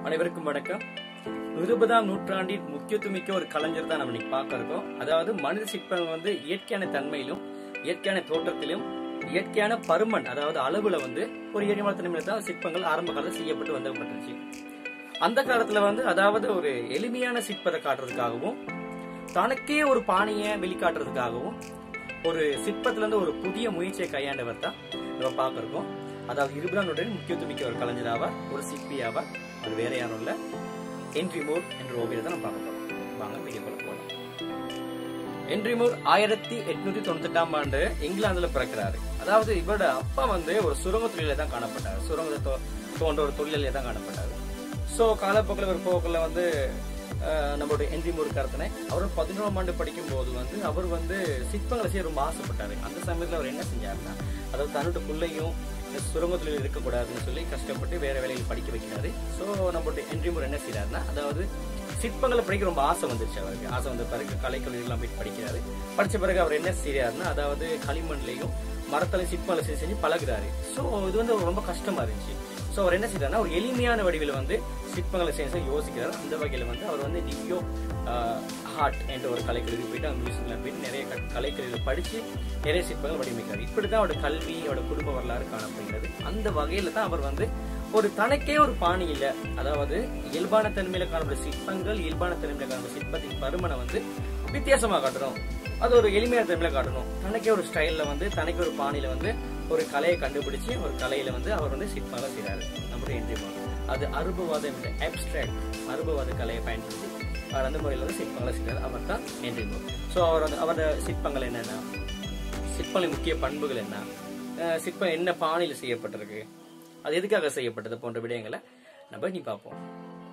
அனைவருக்கும் வணக்கம் இருபதாம் நூற்றாண்டின் முக்கியத்துவமிக்க ஒரு கலைஞர் தான் நம்ம இன்னைக்கு பார்க்க இருக்கோம் அதாவது மனித சிற்பங்கள் வந்து இயற்கையான தன்மையிலும் இயற்கையான தோற்றத்திலும் இயற்கையான பருமன் அதாவது அளவுல வந்து ஒரு எளிமையான தன்மையில தான் சிற்பங்கள் ஆரம்ப காலத்தில் செய்யப்பட்டு வந்தப்பட்டுருச்சு அந்த காலத்துல வந்து அதாவது ஒரு எளிமையான சிற்பத்தை காட்டுறதுக்காகவும் தனக்கே ஒரு பாணியை வெளிக்காட்டுறதுக்காகவும் ஒரு சிற்பத்துல இருந்து ஒரு புதிய முயற்சியை கையாண்டவர் தான் நம்ம பார்க்க இருக்கோம் அதாவது இருபதாம் நூற்றாண்டின் முக்கியத்துவமிக்க ஒரு கலைஞராவா ஒரு சிற்பியாவா அது வேற யாரும் இல்ல ஹென்ரி மூர் என்ற ஓவியத்தை தான் நம்ம பார்க்க போறோம் வாங்க வீடியோக்குள்ள போகலாம் ஹென்ரி மூர் ஆயிரத்தி எட்நூத்தி தொண்ணூத்தி எட்டாம் ஆண்டு இங்கிலாந்துல பிறக்கிறாரு அதாவது இவரோட அப்பா வந்து ஒரு சுரங்க தொழில தான் காணப்பட்டார் சுரங்கத்தை தோ- தோன்ற ஒரு தொழிலே தான் காணப்பட்டார் சோ காலப்போக்கில் ஒரு போக்கில் வந்து அஹ், நம்மளுடைய ஹென்ரி மூர் கருத்தனை அவர் பதினோராம் ஆண்டு படிக்கும் போது வந்து அவர் வந்து சிற்பங்களை செய்ய ரொம்ப ஆசைப்பட்டாரு அந்த சமயத்துல அவர் என்ன செஞ்சாருன்னா அதாவது தன்னோட பிள்ளையும் இந்த சுரங்க தொழில் இருக்கக்கூடாதுன்னு சொல்லி கஷ்டப்பட்டு வேற வேலையில் படிக்க வைக்கிறாரு சோ நம்மளுடைய ஹென்ரி மூர் என்ன செய்யறாருன்னா அதாவது சிற்பங்களை படிக்க ரொம்ப ஆசை வந்துருச்சு அவருக்கு ஆசை வந்த பிறகு கலைக்கல்லூரிலாம் போய் படிக்கிறாரு படிச்ச பிறகு அவர் என்ன செய்யறாருன்னா அதாவது களிமண்லையும் மரத்தலை சிற்பங்களை செஞ்சு செஞ்சு பழகுறாரு சோ இது வந்து ரொம்ப கஷ்டமா இருந்துச்சு சோ அவர் என்ன செய்யறாருன்னா ஒரு எளிமையான வடிவில் வந்து சிற்பங்களை செய்ய செய்ய யோசிக்கிறார் அந்த வகையில வந்து அவர் வந்து டிவியோ ஹார்ட் என்ற ஒரு கலைக்கல்லூரி போயிட்டு அங்க மியூசிக்ல போயிட்டு நிறைய க- கலைக்கல்லூரியில் படிச்சு நிறைய சிற்பங்கள் வடிவமைக்கிறார் இப்படிதான் அவரோட கல்வி அவரோட குடும்ப வரலாறு காணப்படுகிறது அந்த வகையில தான் அவர் வந்து ஒரு தனக்கே ஒரு பாணி இல்ல அதாவது இயல்பான தன்மையில காணப்படும் சிற்பங்கள் இயல்பான தன்மையில காணப்படும் சிற்பத்தின் பருமனை வந்து வித்தியாசமா காட்டணும் அது ஒரு எளிமையான தன்மையில காட்டணும் தனக்கே ஒரு ஸ்டைல்ல வந்து தனக்கே ஒரு பாணியில வந்து ஒரு கலையை கண்டுபிடிச்சு ஒரு கலையில வந்து அவர் வந்து சிற்பங்களை செய்றாரு நம்முடைய இன்றைய அது அருபவாதம் என்ற abstract அருபவாத கலையை பயன்படுத்தி அவர் அந்த முறையில் வந்து சிற்பங்களை செய்கிறார் அவர் தான் இன்றைய ஸோ அவர் வந்து அவரோட சிற்பங்கள் என்னென்ன சிற்பங்களின் முக்கிய பண்புகள் என்ன அஹ் சிற்பம் என்ன பாணியில் செய்யப்பட்டிருக்கு அது எதுக்காக செய்யப்பட்டது போன்ற விடயங்களை நம்ம நீ பார்ப்போம்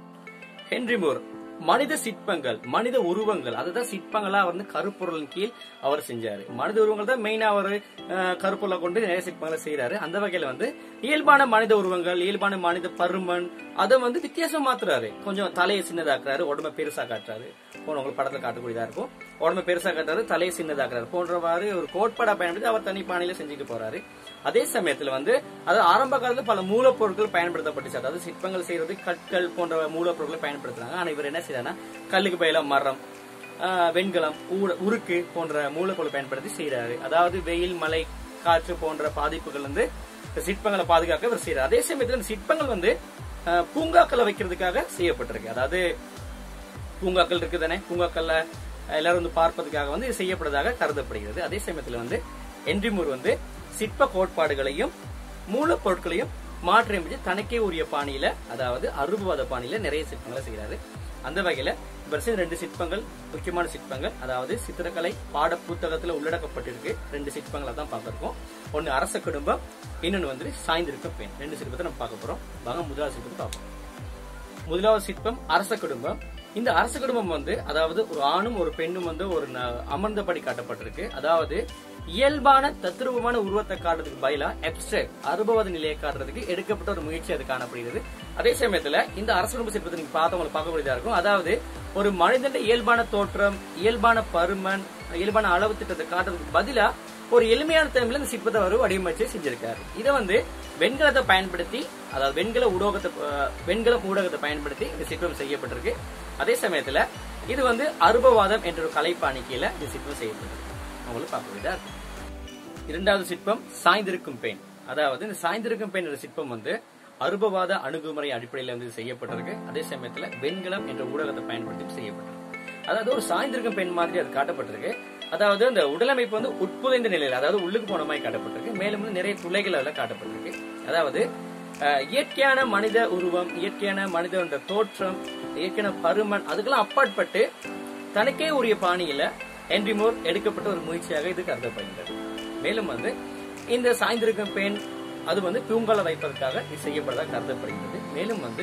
ஹென்ரி மூர் மனித சிற்பங்கள் மனித உருவங்கள் அதுதான் சிற்பங்களா அவர் வந்து கருப்பொருளின் கீழ் அவர் செஞ்சாரு மனித உருவங்கள் தான் மெயினா அவர் கருப்பொருளை கொண்டு நிறைய சிற்பங்களை செய்யறாரு அந்த வகையில வந்து இயல்பான மனித உருவங்கள் இயல்பான மனித பருமன் அதை வந்து வித்தியாசம் மாத்துறாரு கொஞ்சம் தலையை சின்னதாக்குறாரு உடம்ப பெருசா காட்டுறாரு போன உங்களுக்கு படத்துல காட்டக்கூடியதா இருக்கும் உடம்ப பெருசா காட்டுறாரு தலையை சின்னதாக்குறாரு போன்றவாறு ஒரு கோட்பாடா பயன்படுத்தி அவர் தனி பாணியில செஞ்சுட்டு போறாரு அதே சமயத்துல வந்து அது ஆரம்ப காலத்துல பல மூலப்பொருட்கள் பயன்படுத்தப்பட்டுச்சு அதாவது சிற்பங்கள் செய்யறது கற்கள் போன்ற மூலப்பொருட்களை பயன்படுத்துறாங்க ஆனா இவர் என்ன செய்யறாருன்னா கல்லுக்கு பயில மரம் ஆஹ் வெண்கலம் ஊட- உருக்கு போன்ற மூலப்பொருள் பயன்படுத்தி செய்யறாரு அதாவது வெயில் மழை காற்று போன்ற பாதிப்புகள் வந்து இந்த சிற்பங்களை பாதுகாக்க இவர் செய்யறாரு அதே சமயத்துல இந்த சிற்பங்கள் வந்து ஆஹ் பூங்காக்களை வைக்கிறதுக்காக செய்யப்பட்டிருக்கு அதாவது பூங்காக்கள் இருக்குதானே பூங்காக்கள்ல எல்லாரும் வந்து பார்ப்பதற்காக வந்து இது செய்யப்படுவதாக கருதப்படுகிறது அதே சமயத்துல வந்து என்ரிமூர் வந்து சிற்ப கோட்பாடுகளையும் மூலப்பொருட்களையும் மாற்றியமைச்சு தனக்கே உரிய பாணியில அதாவது அருபவாத பாணியில நிறைய சிற்பங்களை செய்கிறாரு அந்த வகையில இவர் செய்த ரெண்டு சிற்பங்கள் முக்கியமான சிற்பங்கள் அதாவது சித்திரக்கலை பாட புத்தகத்துல உள்ளடக்கப்பட்டிருக்கு ரெண்டு சிற்பங்களை தான் பார்த்திருக்கோம் ஒன்னு அரச குடும்பம் இன்னொன்னு வந்து சாய்ந்திருக்கும் பெண் ரெண்டு சிற்பத்தை நம்ம பார்க்க போறோம் வாங்க முதலாவது சிற்பத்தை பார்ப்போம் முதலாவது சிற்பம் அரச குடும்பம் இந்த அரச குடும்பம் வந்து அதாவது ஒரு ஆணும் ஒரு பெண்ணும் வந்து ஒரு ந- அமர்ந்தபடி காட்டப்பட்டிருக்கு அதாவது இயல்பான தத்ரூபமான உருவத்தை காட்டுறதுக்கு பதிலா abstract அனுபவத நிலையை காட்டுறதுக்கு எடுக்கப்பட்ட ஒரு முயற்சி அது காணப்படுகிறது அதே சமயத்துல இந்த அரச குடும்ப சிற்பத்தை நீங்க பார்த்தவங்களை பார்க்கக்கூடியதா இருக்கும் அதாவது ஒரு மனிதன் இயல்பான தோற்றம் இயல்பான பருமன் இயல்பான அளவு திட்டத்தை காட்டுறதுக்கு பதிலா ஒரு எளிமையான தன்மையில இந்த சிற்பத்தை அவர் வடிவமைச்சு செஞ்சிருக்காரு இதை வந்து வெண்கலத்தை பயன்படுத்தி அதாவது வெண்கல ஊடகத்தை அஹ், வெண்கல ஊடகத்தை பயன்படுத்தி இந்த சிற்பம் செய்யப்பட்டிருக்கு அதே சமயத்துல இது வந்து அருபவாதம் என்ற ஒரு கலைப்பாணி கீழே இந்த சிற்பம் செய்யப்பட்டிருக்கு உங்களுக்கு பார்க்கக்கூடியதா இருக்கு இரண்டாவது சிற்பம் சாய்ந்திருக்கும் பெண் அதாவது இந்த சாய்ந்திருக்கும் பெண் என்ற சிற்பம் வந்து அருபவாத அணுகுமுறை அடிப்படையில் வந்து செய்யப்பட்டிருக்கு அதே சமயத்துல வெண்கலம் என்ற ஊடகத்தை பயன்படுத்தி செய்யப்பட்டிருக்கு அதாவது ஒரு சாய்ந்திருக்கும் பெண் மாதிரி அது காட்டப்பட்டிருக்கு அதாவது அந்த உடலமைப்பு வந்து உட்புதைந்த நிலையில் அதாவது உள்ளுக்கு போன மாதிரி காட்டப்பட்டிருக்கு மேலும் வந்து நிறைய துளைகள் அதில் காட்டப்பட்டிருக்கு அதாவது அஹ், இயற்கையான மனித உருவம் இயற்கையான மனிதனோட தோற்றம் இயற்கையான பருமன் அதுக்கெல்லாம் அப்பாற்பட்டு தனக்கே உரிய பாணியில என்ரிமோர் எடுக்கப்பட்ட ஒரு முயற்சியாக இது கருதப்படுகிறது மேலும் வந்து இந்த சாய்ந்திருக்கும் பெண் அது வந்து பூங்கால வைப்பதற்காக இது செய்யப்பட்டதாக கருதப்படுகிறது மேலும் வந்து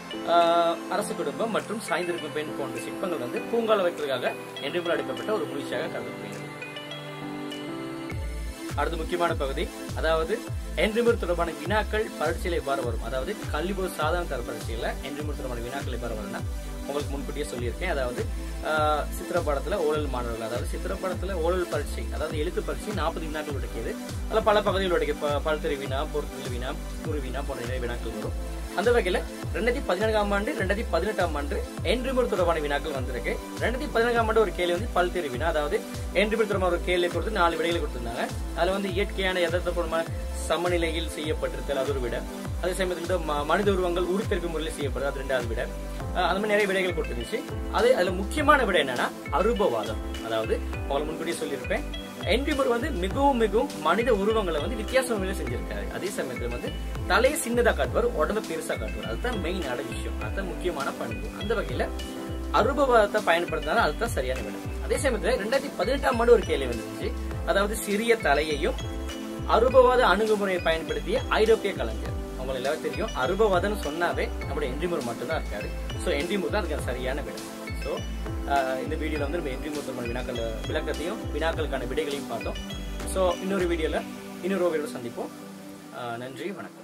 ஆஹ், அரச குடும்பம் மற்றும் சாய்ந்திருக்கும் பெண் போன்ற சிற்பங்கள் வந்து பூங்கால வைப்பதற்காக என்ரிமோர் எடுக்கப்பட்ட ஒரு முயற்சியாக கருதப்படுகிறது அடுத்து முக்கியமான பகுதி அதாவது என்ரிமூர் தொடர்பான வினாக்கள் பரீட்சையில் எவ்வாறு வரும் அதாவது கல்விபோர் சாதாரண தர பரீட்சையில என்ரிமூர் தொடர்பான வினாக்கள் எவ்வாறு வரும்னா உங்களுக்கு முன்கூட்டியே சொல்லியிருக்கேன் அதாவது ஆஹ், சித்திரப்படத்துல ஓழல் மாணவர்கள் அதாவது சித்திரப்படத்துல ஓழல் பரீட்சை அதாவது எழுத்து பரீட்சை நாற்பது வினாக்கள் உடைக்கியது அதில் பல பகுதிகள் உடைக்க ப- பல்துறை வினா பொறுத்தல் வினா குரு வினா போன்ற நிறைய வினாக்கள் வரும் அந்த வகையில ரெண்டாயிரத்தி பதினான்காம் ஆண்டு ரெண்டாயிரத்தி பதினெட்டாம் ஆண்டு என்ரிமூர் தொடர்பான வினாக்கள் வந்திருக்கு ரெண்டாயிரத்தி பதினான்காம் ஆண்டு ஒரு கேள்வி வந்து பல்தேர்வு வினா அதாவது என்ரிமூர் தொடர்பான ஒரு கேள்வி கொடுத்து நாலு விடைகளை கொடுத்திருந்தாங்க அதுல வந்து இயற்கையான யதார்த்தபூர்வமான சமநிலையில் செய்யப்பட்டிருத்தல் அது ஒரு விட அதே சமயத்தில் இந்த ம- மனித உருவங்கள் உருப்பெருக்கு முறையில் செய்யப்படுது அது ரெண்டாவது விட அஹ் அந்த மாதிரி நிறைய விடைகள் கொடுத்துருந்துச்சு அது அதுல முக்கியமான விடை என்னன்னா அருபவாதம் அதாவது உங்களுக்கு முன்கூட்டியே சொல்லியிருப்பேன் என்ரிமூர் வந்து மிகவும் மிகவும் மனித உருவங்களை வந்து வித்தியாச முறையில் செஞ்சிருக்காரு அதே சமயத்துல வந்து தலையை சின்னதா காட்டுவார் உடம்பு பெருசா காட்டுவார் அதுதான் மெயினான விஷயம் அதுதான் முக்கியமான பண்பு அந்த வகையில அருபவாதத்தை பயன்படுத்தினாலும் அதுதான் சரியான விடை அதே சமயத்துல ரெண்டாயிரத்தி பதினெட்டாம் ஆண்டு ஒரு கேள்வி வந்துச்சு அதாவது சிறிய தலையையும் அருபவாத அணுகுமுறையை பயன்படுத்திய ஐரோப்பிய கலைஞர் உங்களுக்கு எல்லாரும் தெரியும் அருபவாதம்னு சொன்னாவே நம்முடைய என்ரிமூர் மட்டும்தான் இருக்காரு ஸோ என்ரிமூர் தான் அதுக்கு சரியான விடை ஸோ இந்த வீடியோல வந்து நம்ம என்ரிமூர் தொடர்பான வினாக்கள் விளக்கத்தையும் வினாக்களுக்கான விடைகளையும் பார்த்தோம் ஸோ இன்னொரு வீடியோல இன்னொரு வீடியோட சந்திப்போம் ஆஹ் நன்றி வணக்கம்